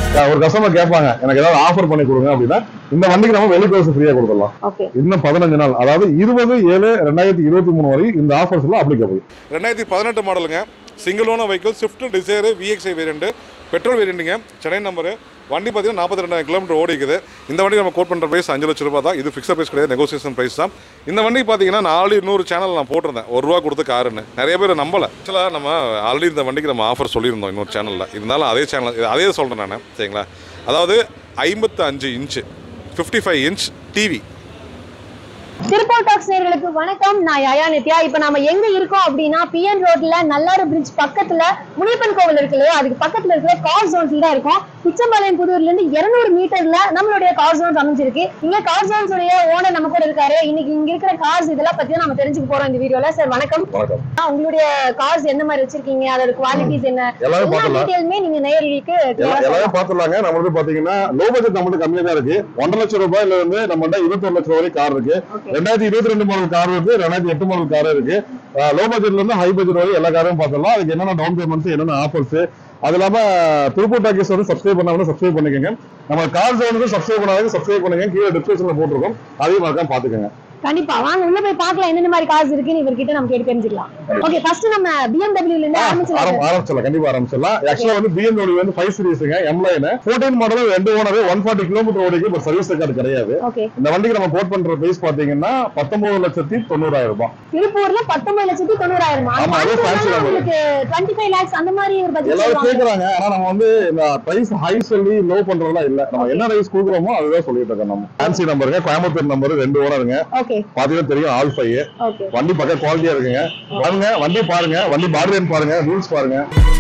அஹ் ஒரு கஸ்டமர் கேட்பாங்க எனக்கு ஏதாவது ஆஃபர் பண்ணி கொடுங்க அப்படின்னா இந்த வண்டிக்கு நம்ம வெளிக்கோர்ஸ் ஃப்ரீயா கொடுத்துடலாம் ஓகே இன்னும் பதினஞ்சு நாள் அதாவது இருபது ஏழு ரெண்டாயிரத்தி இருபத்தி மூணு வரை இந்த ஆஃபர்ஸ் எல்லாம் அப்ளிகபிள் ரெண்டாயிரத்தி பதினெட்டு மாடலுங்க single owner vehicle Swift Dzire VXI variant petrol வேரியண்ட்டுங்க சென்னை நம்பரு வண்டி பார்த்தீங்கன்னா நாற்பத்தி ரெண்டாயிரம் கிலோமீட்டர் ஓடிக்குது இந்த வண்டி நம்ம கோட் பண்ணுற ப்ரைஸ் அஞ்சு லட்ச ரூபா தான் இது ஃபிக்ஸட் ப்ரைஸ் கிடையாது நெகோசியேஷன் ப்ரைஸ் தான் இந்த வண்டி பார்த்தீங்கன்னா நாலு இன்னொரு சேனல் நான் போட்டிருந்தேன் ஒரு ரூபா கொடுத்து காருன்னு நிறைய பேர் நம்பலை ஆக்சுவலாக நம்ம ஆல்ரெடி இந்த வண்டிக்கு நம்ம ஆஃபர் சொல்லியிருந்தோம் இன்னொரு சேனலில் இருந்தாலும் அதே சேனல் அதே சொல்கிறேன் நான் சரிங்களா அதாவது ஐம்பத்து அஞ்சு inch fifty five inch TV Tiruppur talks நேர்களுக்கு வணக்கம் நான் யயா நித்யா இப்ப நாம எங்க இருக்கோம் அப்படின்னா பிஎன் ரோட்ல நல்லாறு பிரிட்ஜ் பக்கத்துல முனியப்பன் கோவில் இருக்கு இல்லையா அதுக்கு பக்கத்துல இருக்கிற கார் ஜோன்ஸ்ல தான் இருக்கும் பிச்சம்பாளையம் புதூர்ல இருந்து 200 மீட்டர்ல நம்மளுடைய கார் ஜோன்ஸ் அமைஞ்சிருக்கு இங்க கார் ஜோன்ஸ் உடைய ஓனர் நம்ம கூட இருக்காரு இன்னைக்கு இங்க இருக்கிற கார்ஸ் இதெல்லாம் பத்தி தான் நம்ம தெரிஞ்சுக்க போறோம் இந்த வீடியோல சார் வணக்கம் வணக்கம் ஆ, உங்களுடைய கார்ஸ் எந்த மாதிரி வச்சிருக்கீங்க அதோட குவாலிட்டிஸ் என்ன எல்லாமே எல்லா பார்த்துடலாம் டீடைலுமே நீங்க நேயர்களுக்கு clear ஆ எல்லா- எல்லாமே சொல்லலாம். பார்த்துடலாங்க நம்மளுக்கு பாத்தீங்கன்னா லோ பட்ஜெட் நம்மளுக்கு கம்மியா தான் இருக்கு ஒன்றரை லட்சம் ரூபாயில இருந்து நம்மகிட்ட இருபத்தொரு லட்சம் வரை கார் இருக்கு Okay. ரெண்டாயிரத்தி இருபத்தி ரெண்டு மாடல் கார் இருக்கு ரெண்டாயிரத்தி எட்டு மாடல் கார் இருக்கு லோ பட்ஜெட்ல இருந்து ஹை பட்ஜெட் வரை எல்லா காரையும் பார்த்துடலாம் அதுக்கு என்னென்ன டவுன் பேமெண்ட்ஸ் என்னென்ன ஆஃபர்ஸ் அது இல்லாம திருப்பூர் டாக்கீஸ் வந்து சப்ஸ்கிரைப் பண்ணாம சப்ஸ்கிரைப் பண்ணிக்கோங்க நம்ம கார் ஜோனுக்கு சப்ஸ்கிரைப் பண்ணாங்க சப்ஸ்கிரைப் பண்ணுங்க கீழே டிஸ்கிரிப்ஷன்ல போட்டிருக்கோம் அதையும் மறக்காம பாத்துக்கோங்க கண்டிப்பா வாங்க உள்ள போய் பார்க்கலாம் என்னென்ன மாதிரி கார்ஸ் இருக்குன்னு இவர்கிட்ட நம்ம கேட்டு தெரிஞ்சுக்கலாம் ஓகே ஃபர்ஸ்ட் நம்ம BMW ல இருந்து ஆரம்பிச்சிடலாம் ஆரம்- ஆரம்பிச்சிடலாம் கண்டிப்பா ஆரம்பிச்சிடலாம் ஆக்சுவலா வந்து BMW வந்து ஃபைவ் சீரிஸுங்க எம் லைன் ஃபோர்டீன் மாடல் ரெண்டு ஓனர் ஒன் ஃபார்ட்டி கிலோமீட்டர் ஓடிக்கு இப்போ சர்வீஸ் ரெக்கார்டு கிடையாது ஓகே இந்த வண்டிக்கு நம்ம கோட் பண்ற பிரைஸ் பாத்தீங்கன்னா பத்தொன்பது லட்சத்தி தொண்ணூறாயிரம் ரூபாய் திருப்பூர்ல பத்தொன்பது லட்சத்தி தொண்ணூறாயிரம் ஆமா, அது fancy number. உங்களுக்கு டுவெண்ட்டி ஃபைவ் லேக்ஸ் அந்த மாதிரி ஒரு பட்ஜெட் எல்லாரும் சொல்லுவாங்க கேக்குறாங்க ஆனா நம்ம வந்து இந்த பிரைஸ் ஹை சொல்லி லோ பண்றதெல்லாம் இல்ல நம்ம என்ன பிரைஸ் கொடுக்குறோமோ அதுதான் சொல்லிட்டு இருக்கோம் நம்ம ஃபேன்சி நம்பருங்க கோயம்புத்தூர் நம்பர் ரெண்டு ஓனருங்க ஓகே பாத்தீங்கன்னா தெரியும் ஆல் ஃபைவ் ஓகே வண்டி பக்க குவாலிட்டியா இருக்குங்க பாருங்க வண்டி பாருங்க வண்டி பாடி லைன் பாருங்க ரூல்ஸ் பாருங்க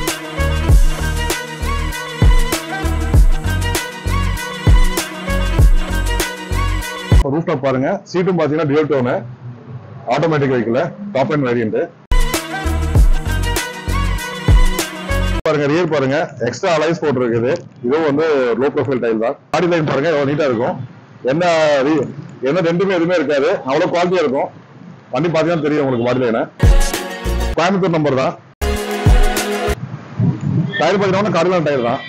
ரூஃப் டாப் பாருங்க சீட்டும் பாத்தீங்கன்னா dual tone automatic vehicle top end variant பாருங்க ரியர் பாருங்க எக்ஸ்ட்ரா அலைஸ் போட்டு இருக்குது இதுவும் வந்து லோ ப்ரொஃபைல் டைல் தான் பாடி லைன் பாருங்க எவ்வளவு நீட்டா இருக்கும் என்ன re- என்ன ரெண்டுமே எதுவுமே இருக்காது அவ்வளவு குவாலிட்டியா இருக்கும் வண்டி பாத்தீங்கன்னா தெரியும் உங்களுக்கு பாடி லைனை கோயம்புத்தூர் நம்பர் தான் டயர் பாத்தீங்கன்னா கடுலான டயர் தான்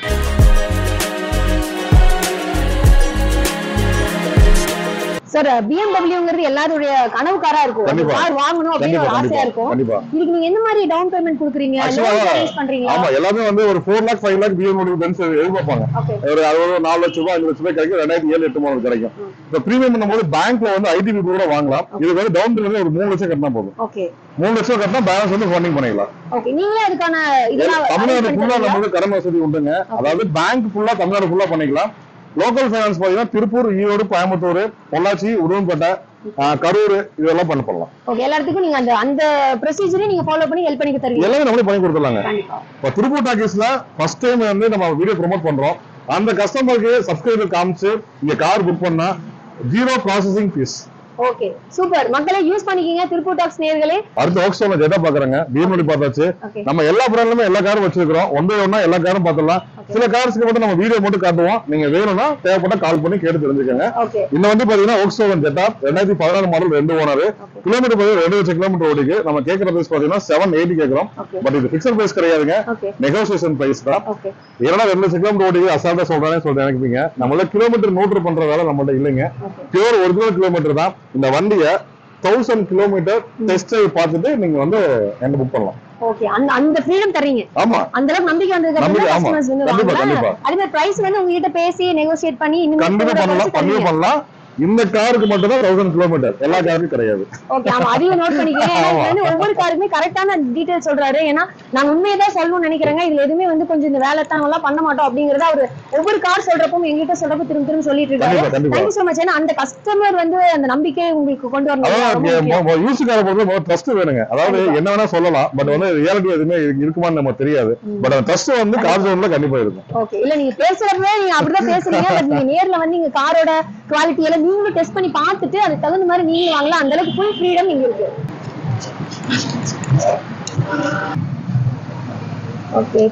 சார் பிஎம்டபிள்யூங்கிறது எல்லாருடைய கனவு காரா இருக்கும் கண்டிப்பா. கார் வாங்கணும் அப்படின்னு கண்டிப்பா ஒரு ஆசையா கண்டிப்பா இருக்கும் கண்டிப்பா இதுக்கு நீங்க எந்த மாதிரி டவுன் பேமெண்ட் கொடுக்குறீங்க Actually, லோன் அரேஞ்ச் பண்றீங்களா ஆமா எல்லாமே வந்து ஒரு four lakh five lakh BMW Benz எதிர்பார்ப்பாங்க ஓகே ஒரு அது ஒரு நாலு லட்சம் ரூபாய் அஞ்சு லட்சம் ரூபாய் கிடைக்கும் ரெண்டாயிரத்தி ஏழு எட்டு மாடல் கிடைக்கும் இப்போ ப்ரீமியம் பண்ணும்போது பேங்க்ல வந்து ஐடிபி கூட வாங்கலாம் இது வந்து டவுன் பேமெண்ட் ஒரு மூணு லட்சம் கட்டினா போதும் ஓகே மூணு லட்சம் கட்டினா பேலன்ஸ் வந்து ஃபண்டிங் பண்ணிக்கலாம் ஓகே நீங்களே அதுக்கான இதெல்லாம் arrange தமிழ்நாடு பண்ணி ஃபுல்லா தருவீங்களா? நமக்கு கடன் வசதி உண்டுங்க அதாவது பேங்க் ஃபுல்லா தமிழ்நாடு ஃபுல்லா பண்ணிக்கலாம் லோக்கல் ஃபைனான்ஸ் பாத்தீங்கன்னா திருப்பூர் ஈரோடு கோயம்புத்தூர் பொள்ளாச்சி உடுமன்பேட்டை ஆஹ், கரூர் இதெல்லாம் பண்ண பண்ணலாம் ஓகே எல்லாத்துக்கும் நீங்க அந்த அந்த ப்ரொசீஜரையும் நீங்க ஃபாலோ பண்ணி ஹெல்ப் பண்ணி தருவீங்க எல்லாமே நம்மளே பண்ணி கொடுத்துடலாங்க கண்டிப்பா இப்போ திருப்பூர் டாக்கீஸ்ல ஃபர்ஸ்ட் டைம் வந்து நம்ம வீடியோ ப்ரோமோட் பண்றோம் அந்த கஸ்டமருக்கு சப்ஸ்கிரைபர் காமிச்சு இங்க கார் புக் பண்ணா zero processing fees okay super மக்களை யூஸ் பண்ணிக்கிங்க திருப்பூர் டாக்ஸ் நேர்களே அடுத்த ஒர்க் ஸ்டோர்ல ஜெட்டா பாக்குறாங்க பிஎம்டி பார்த்தாச்சு ஓகே நம்ம எல்லா பிராண்ட்லுமே எல்லா காரும் வச்சிருக்கிறோம் ஒன் பை ஒன்னா எல்லா காரும் பார்த்துடலாம் சில கார்ஸ்க்கு மட்டும் நம்ம வீடியோ மட்டும் காட்டுவோம் நீங்க வேணும்னா தேவைப்பட்ட கால் பண்ணி கேட்டு தெரிஞ்சுக்கோங்க ஓகே இந்த வண்டி பாத்தீங்கன்னா ஒர்க் ஸ்டோர் ஜெட்டா ரெண்டாயிரத்தி பதினாறு மாடல் ரெண்டு ஓனர் ஓகே கிலோமீட்டர் பாத்தீங்கன்னா ரெண்டு லட்சம் கிலோமீட்டர் ஓடிக்கு நம்ம கேட்கற பிரைஸ் பாத்தீங்கன்னா செவன் எயிட்டி கேட்கறோம் ஓகே பட் இது பிக்சர் பிரைஸ் கிடையாதுங்க ஓகே நெகோசியேஷன் பிரைஸ் தான் ஓகே ஏன்னா ரெண்டு லட்சம் கிலோமீட்டர் ஓடி அசால்ட்டா சொல்றானே சொல்றேன் நினைப்பீங்க நம்மள கிலோமீட்டர் நோட்டர் பண்ற வேலை நம்மள்ட்ட இல்லைங்க ஓகே பியூர் ஒரிஜினல் கிலோமீட்டர் தான் இந்த வண்டியை தௌசண்ட் கிலோமீட்டர் டெஸ்ட் பார்த்துட்டு நீங்க வந்து என்ன புக் பண்ணலாம் ஓகே அந்த அந்த ஃப்ரீடம் தர்றீங்க ஆமா அந்த அளவுக்கு நம்பிக்கை வந்ததுக்கு அப்புறம் நம்பிக்கை, ஆமா. கஸ்டமர்ஸ் வந்து கண்டிப்பா, வாங்கலாம் கண்டிப்பா. அதே மாதிரி பிரைஸ் வந்து உங்ககிட்ட பேசி நெகோசியேட் பண்ணி இன்னும் கண்டிப்பா கூட பண்ணலாம் குறைச்சு கண்டிப்பா தருவீங்க. பண்ணலாம் இந்த காருக்கு மட்டும் தான் தௌசண்ட் கிலோமீட்டர் எல்லா காருக்கும் கிடையாது ஓகே ஆமா அதையும் நோட் பண்ணிக்கிறேன் ஏன்னா இதுல வந்து ஒவ்வொரு காருக்குமே கரெக்டான டீடைல் சொல்றாரு ஏன்னா நான் உண்மையை தான் சொல்லணும்னு நினைக்கிறேங்க இதுல எதுவுமே வந்து கொஞ்சம் இந்த வேலை தான் எல்லாம் பண்ண மாட்டோம் அப்படிங்கறத அவரு ஒவ்வொரு கார் சொல்றப்போ எங்ககிட்ட சொல்றப்போ திரும்ப திரும்ப சொல்லிட்டு இருக்காரு கண்டிப்பா கண்டிப்பா தேங்க்யூ சோ மச் ஏன்னா அந்த கஸ்டமர் வந்து அந்த நம்பிக்கை உங்களுக்கு கொண்டு வரணும் இல்லையா? ரொம்ப முக்கியம். அதாவது யூஸுக்கார பொறுத்த ட்ரஸ்ட் வேணுங்க அதாவது கண்டிப்பா. என்ன வேணா சொல்லலாம் பட் வந்து ரியாலிட்டி எதுவுமே இருக்கு- இருக்குமான்னு நமக்கு தெரியாது ம். பட் அந்த ட்ரஸ்ட் வந்து கார் ஜோன்ல கண்டிப்பா இருக்கும் ஓகே இல்ல நீங்க பேசுறப்பவே நீங்க அப்படிதான் பேசுறீங்க பட் நீங்க நேர்ல வந்து நீங்க காரோட குவாலிட்டி எல்லாம் நீங்களும் டெஸ்ட் பண்ணி பார்த்துட்டு அதுக்கு தகுந்த மாதிரி நீங்களும் வாங்கலாம் அந்த அளவுக்கு ஃபுல் ஃப்ரீடம் இங்க இருக்கு ஓகே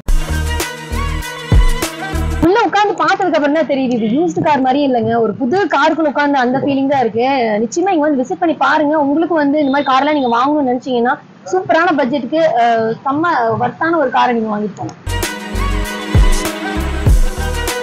உள்ள உட்கார்ந்து பார்த்ததுக்கு அப்புறம் தான் தெரியுது இது யூஸ்டு கார் மாதிரியே இல்லைங்க ஒரு புது காருக்குள்ள உட்கார்ந்து அந்த ஃபீலிங் தான் இருக்கு நிச்சயமா இங்க வந்து விசிட் பண்ணி பாருங்க உங்களுக்கு வந்து இந்த மாதிரி கார்லாம் நீங்க வாங்கணும்னு நினைச்சீங்கன்னா சூப்பரான பட்ஜெட்டுக்கு செம்ம வர்த்தான ஒரு காரை நீங்க வாங்கிட்டு போகலாம்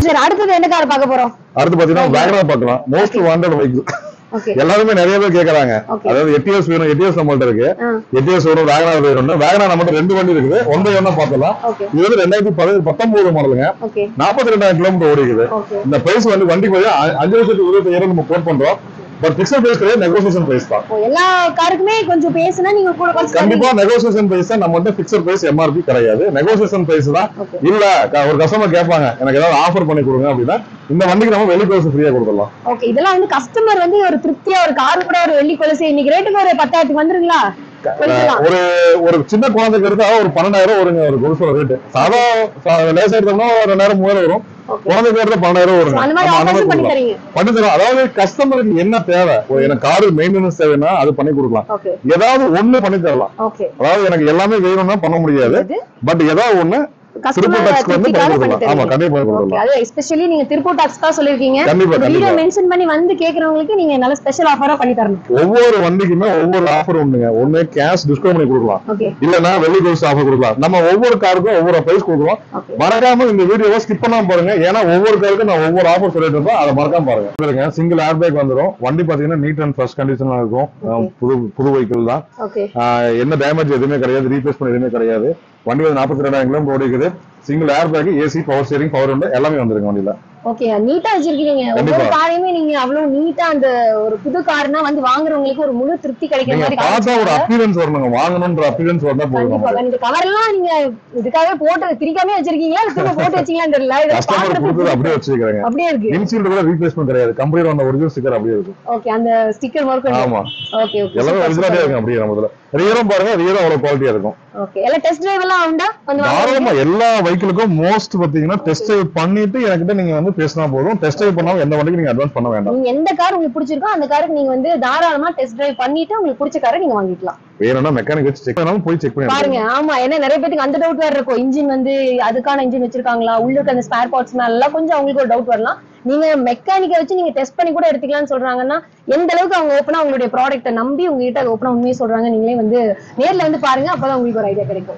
சரி அடுத்தது என்ன கார் பார்க்க போறோம் அடுத்து பாத்தீங்கன்னா வேகனார் பார்க்கலாம் மோஸ்ட் வாண்டட் வெஹிக்கிள் ஓகே எல்லாருமே நிறைய பேர் கேக்குறாங்க Okay. அதாவது எட்டிஎஸ் வேணும் எட்டிஎஸ் நம்மள்ட்ட இருக்கு ஆ எட்டிஎஸ் வேணும் வேகனார் வேணும் வேகனார் நம்மகிட்ட ரெண்டு வண்டி இருக்குது ஒன் பை ஒன்னா பார்த்தலாம் ஓகே இது வந்து ரெண்டாயிரத்தி பதினேழு பத்தொன்பது மாடலுங்க ஓகே நாற்பத்தி ரெண்டாயிரம் கிலோமீட்டர் ஓடிக்குது ஓகே இந்த பிரைஸ் வந்து வண்டிக்கு வந்து அ- அஞ்சு லட்சத்தி இருபத்தி நம்ம கோட் பண்றோம் பட் பிக்சர் பிரைஸ் கிடையாது நெகோசியேஷன் பிரைஸ் தான் ஓ, எல்லா காருக்குமே கொஞ்சம் பேசுனா நீங்க கூட குறைச்சு கண்டிப்பா நெகோசியேஷன் பிரைஸ் தான் நம்ம வந்து பிக்சர் பிரைஸ் எம்ஆர்பி கிடையாது நெகோசியேஷன் பிரைஸ் தான் ஓகே இல்ல க- ஒரு கஸ்டமர் கேட்பாங்க எனக்கு ஏதாவது ஆஃபர் பண்ணி கொடுங்க அப்படின்னா இந்த வண்டிக்கு நம்ம வெளி பிரைஸ் ஃப்ரீயா கொடுத்துடலாம் ஓகே இதெல்லாம் வந்து கஸ்டமர் வந்து ஒரு திருப்தியா ஒரு கார் கூட ஒரு வெள்ளி கொலுசு இன்னைக்கு ரேட்டுக்கு ஒரு பத்தாயிரத்துக்கு வந்துருங்களா கொடுக்கலாம் ஒரு ஒரு சின்ன குழந்தைக்கு எடுத்தா ஒரு பன்னெண்டாயிரம் வருங்க ஒரு கொலுசோட ரேட்டு சாதா சா- லேசா எடுத்தோம்னா ஒரு ரெண்டாயிரம் மூவாயிரம் வரும் ஓகே குழந்தைக்கு எடுத்தா பன்னெண்டாயிரம் வருங்க அந்த மாதிரி நம்ம அந்த ஆஃபர்ஸ் மாதிரி பண்ணி கொடுக்கலாம். தரீங்க பண்ணி தரோம் அதாவது கஸ்டமருக்கு என்ன தேவை ஒரு எனக்கு காரு மெயின்டெனன்ஸ் தேவைன்னா அது பண்ணி கொடுக்கலாம் ஓகே ஏதாவது ஒண்ணு பண்ணி தரலாம் ஓகே அதாவது எனக்கு எல்லாமே வேணும்னா பண்ண முடியாது இது பட் ஏதாவது ஒண்ணு திருப்பூர் கஸ்டமர் டாக்ஸ்க்கு வந்து பண்ணி திருப்திக்காக பண்ணி கொடுக்கலாம் ஆமா தரீங்க கண்டிப்பா பண்ணி ஓகே கொடுக்கலாம் அது எஸ்பெஷலி நீங்க திருப்பூர் டாக்ஸ் தான் சொல்லிருக்கீங்க கண்டிப்பா வீடியோ கண்டிப்பா மென்ஷன் பண்ணி வந்து கேக்குறவங்களுக்கு நீங்க நல்ல ஸ்பெஷல் ஆஃபரா பண்ணி தரணும் ஒவ்வொரு வண்டிக்குமே ஒவ்வொரு ஆஃபர் உண்டுங்க ஒண்ணு கேஷ் டிஸ்கவுண்ட் பண்ணி கொடுக்கலாம் ஓகே இல்லன்னா வெள்ளி கோல்ஸ் ஆஃபர் கொடுக்கலாம் நம்ம ஒவ்வொரு காருக்கும் ஒவ்வொரு பிரைஸ் கொடுக்குறோம் ஓகே மறக்காம இந்த வீடியோவை ஸ்கிப் பண்ணாம பாருங்க ஏன்னா ஒவ்வொரு காருக்கும் நான் ஒவ்வொரு ஆஃபர் சொல்லிட்டு இருப்பேன் அதை மறக்காம பாருங்க பாருங்க சிங்கிள் ஏர் பேக் வந்துரும் வண்டி பாத்தீங்கன்னா நீட் அண்ட் ஃபர்ஸ்ட் கண்டிஷனா இருக்கும் அஹ் புது புது வெஹிக்கிள் தான் ஓகே ஆஹ் என்ன டேமேஜ் எதுவுமே கிடையாது ரீப்ளேஸ்மெண்ட் எதுவுமே கிடையாது வண்டி வந்து நாற்பத்தி ரெண்டாயிரம் கிலோமீட்டர் ஓடிக்குது single air bag AC power steering power உண்டு எல்லாமே வந்துருங்க வண்டியில ஓகே நீட்டா வச்சிருக்கீங்க ஒவ்வொரு கண்டிப்பா. காரையுமே நீங்க அவ்வளவு நீட்டா அந்த ஒரு புது கார்னா வந்து வாங்குறவங்களுக்கு ஒரு முழு திருப்தி கிடைக்கிற நீங்க மாதிரி பார்த்தா ஒரு காமிச்சிருக்காங்க. அப்பியரன்ஸ் வரணுங்க வாங்கணும்ன்ற அப்பியரன்ஸ் வந்தா போதும் கண்டிப்பா நமக்கு. இந்த கவர் எல்லாம் நீங்க இதுக்காகவே போட்டு திரிக்காமே வச்சிருக்கீங்களா இல்ல திரும்ப போட்டு வச்சீங்களான்னு தெரியல இதை கஸ்டமர் பாக்குறதுக்கு கொடுத்தது அப்படியே வச்சிருக்காங்க அப்படியே இருக்கு இன்சீல்டு கூட ரீப்ளேஸ்மெண்ட் கிடையாது கம்பெனில வந்த ஒரிஜினல் ஸ்டிக்கர் அப்படியே இருக்கு ஓகே அந்த ஸ்டிக்கர் ஒர்க் ஆமா ஓகே ஓகே எல்லாமே ஒரிஜினலே இருக்கும் அப்படியே நம்மதுல ரியரும் பாருங்க ரியரும் அவ்வளவு குவாலிட்டியா இருக்கும் ஓகே எல்லாம் டெஸ்ட் டிரைவ் எல்லாம் உண்டா வந்து தாராளமா எல்லா வெஹிக்கிளுக்கும் மோஸ்ட் பாத்தீங்கன்னா டெஸ்ட் டிரைவ் பண்ணிட்டு என்கிட்ட நீங்க வந்து பேசினா போதும் டெஸ்ட் டிரைவ் பண்ணாம எந்த வண்டிக்கு நீங்க அட்வான்ஸ் பண்ண வேண்டாம் நீங்க எந்த கார் உங்களுக்கு பிடிச்சிருக்கோ அந்த காருக்கு நீங்க வந்து தாராளமா டெஸ்ட் டிரைவ் பண்ணிட்டு உங்களுக்கு பிடிச்ச காரை நீங்க வாங்கிக்கலாம் வேணும்னா மெக்கானிக் வச்சு செக் பண்ணாலும் போய் செக் பண்ணி பாருங்க எடுத்துக்கோங்க. ஆமா ஏன்னா நிறைய பேருக்கு அந்த டவுட் வேற இருக்கும் இன்ஜின் வந்து அதுக்கான இன்ஜின் வச்சிருக்காங்களா உள்ள இருக்க அந்த ஸ்பேர் பார்ட்ஸ் மேல எல்லாம் கொஞ்சம் அவங்களுக்கு ஒரு டவுட் வரலாம் நீங்க மெக்கானிக்கை வச்சு நீங்க டெஸ்ட் பண்ணி கூட எடுத்துக்கலாம்னு சொல்றாங்கன்னா எந்த அளவுக்கு அவங்க ஓப்பனா உங்களுடைய ப்ராடக்ட்டை நம்பி உங்ககிட்ட ஓப்பனா உண்மையை சொல்றாங்க நீங்களே வந்து நேர்ல வந்து பாருங்க அப்பதான் உங்களுக்கு ஒரு ஐடியா கிடைக்கும்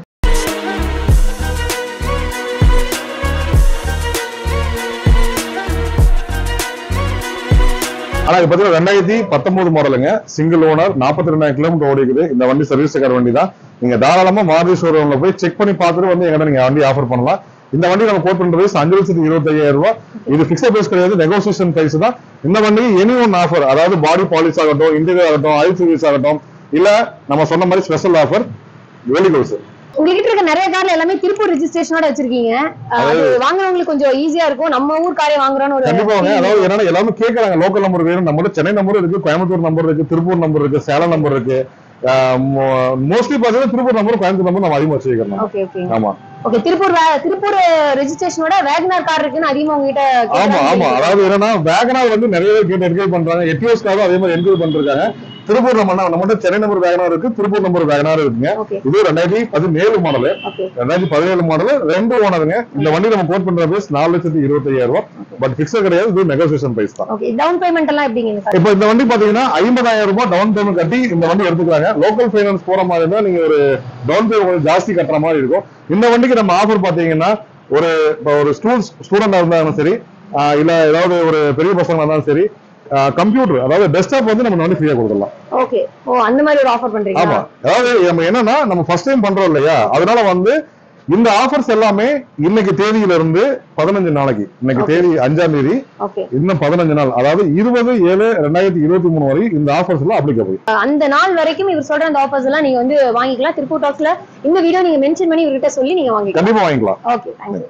ஆனா இது பாத்தீங்கன்னா ரெண்டாயிரத்தி பத்தொன்பது மாடலுங்க சிங்கிள் ஓனர் நாற்பத்தி ரெண்டாயிரம் கிலோமீட்டர் ஓடி இருக்குது இந்த வண்டி சர்வீஸ் கார் வண்டி தான் நீங்க தாராளமா மாருதி ஷோரூம்ல போய் செக் பண்ணி பார்த்துட்டு வந்து எங்கிட்ட நீங்க வண்டி ஆஃபர் பண்ணலாம் இந்த வண்டி நம்ம கோட் பண்ற பிரைஸ் அஞ்சு லட்சத்தி இருபத்தி ஐயாயிரம் ரூபாய் இது பிக்சட் பிரைஸ் கிடையாது நெகோசியேஷன் பிரைஸ் தான் இந்த வண்டி எனி ஒன் ஆஃபர் அதாவது பாடி பாலிஷ் ஆகட்டும் இன்டீரியர் ஆகட்டும் ஆயில் சர்வீஸ் ஆகட்டும் இல்ல நம்ம சொன்ன மாதிரி ஸ்பெஷல் ஆஃபர் வெளி கோர்ஸ் உங்ககிட்ட இருக்க நிறைய கார்ல எல்லாமே திருப்பூர் ரெஜிஸ்ட்ரேஷனோட வச்சிருக்கீங்க அஹ் அது வாங்குறவங்களுக்கு கொஞ்சம் ஈஸியா இருக்கும் நம்ம ஊர் காரே வாங்குறோம்னு ஒரு கண்டிப்பாங்க அதாவது என்னன்னா எல்லாமே கேக்குறாங்க லோக்கல் நம்பர் வேணும் நம்ம சென்னை நம்பர் இருக்கு கோயம்புத்தூர் நம்பர் இருக்கு திருப்பூர் நம்பர் இருக்கு சேலம் நம்பர் இருக்கு மோஸ்ட்லி பாத்தீங்கன்னா திருப்பூர் நம்பர் கோயம்புத்தூர் நம்பர் நம்ம அதிகமா வச்சிருக்கோம் ஓகே ஓகே ஆமா ஓகே திருப்பூர் வே- திருப்பூர் ரெஜிஸ்ட்ரேஷனோட வேகனார் கார் இருக்குன்னு அதிகமா உங்ககிட்ட ஆமா கேக்குறாங்க. ஆமா அதாவது என்னன்னா வேகனார் வந்து நிறைய பேர் கேட்டு என்கரேஜ் பண்றாங்க எட்டியோஸ்க்காக அதே மாதிரி என்கரேஜ் பண்றாங்க திருப்பூர் நம்ம நம்மகிட்ட சென்னை நம்பர் வேகனார் இருக்கு திருப்பூர் நம்பர் வேகனார் இருக்குங்க ஓகே இது ரெண்டாயிரத்தி பதினேழு மாடலு ஓகே ரெண்டாயிரத்தி பதினேழு மாடல் ரெண்டு ஓனருங்க இந்த வண்டி நம்ம கோட் பண்ற பிரைஸ் நாலு லட்சத்தி இருபத்தி ஐயாயிரம் ரூபாய் பட் பிக்சர் கிடையாது இது நெகோசியேஷன் பிரைஸ் தான் ஓகே டவுன் பேமெண்ட் எல்லாம் எப்படிங்க இந்த கார் இப்போ இந்த வண்டி பாத்தீங்கன்னா ஐம்பதாயிரம் ரூபாய் டவுன் பேமெண்ட் கட்டி இந்த வண்டி எடுத்துக்கிறாங்க லோக்கல் ஃபைனான்ஸ் போற மாதிரி இருந்தா நீங்க ஒரு டவுன் பேமெண்ட் கொஞ்சம் ஜாஸ்தி கட்டுற மாதிரி இருக்கும் இந்த வண்டிக்கு நம்ம ஆஃபர் பாத்தீங்கன்னா ஒரு இப்போ ஒரு ஸ்டூடெண்ட் ஸ்டூடெண்டா இருந்தாலும் சரி ஆஹ் இல்ல ஏதாவது ஒரு பெரிய பசங்களா இருந்தாலும் சரி கம்ப்யூட்டர் அதாவது டெஸ்க்டாப் வந்து நம்ம வண்டி ஃப்ரீயா கொடுக்கலாம் ஓகே ஓ அந்த மாதிரி ஒரு ஆஃபர் ஆமா பண்றீங்களா அதாவது நம்ம என்னன்னா நம்ம ஃபர்ஸ்ட் டைம் பண்றோம் இல்லையா அதனால வந்து இந்த ஆஃபர்ஸ் எல்லாமே இன்னைக்கு தேதியில இருந்து பதினஞ்சு நாளைக்கு இன்னைக்கு Okay. தேதி அஞ்சாம் தேதி ஓகே இன்னும் பதினஞ்சு நாள் அதாவது இருபது ஏழு ரெண்டாயிரத்தி இருபத்தி மூணு வரை இந்த ஆஃபர்ஸ் எல்லாம் அப்ளிகபிள் அந்த நாள் வரைக்கும் இவர் சொல்ற அந்த ஆஃபர்ஸ் எல்லாம் நீங்க வந்து வாங்கிக்கலாம் திருப்பூர் டாக்ஸ்ல இந்த வீடியோ நீங்க மென்ஷன் பண்ணி இவர்கிட்ட சொல்லி நீங்க வாங்கிக்கலாம் கண்டிப்பா வாங்கிக்கலாம் ஓகே தேங்க்யூ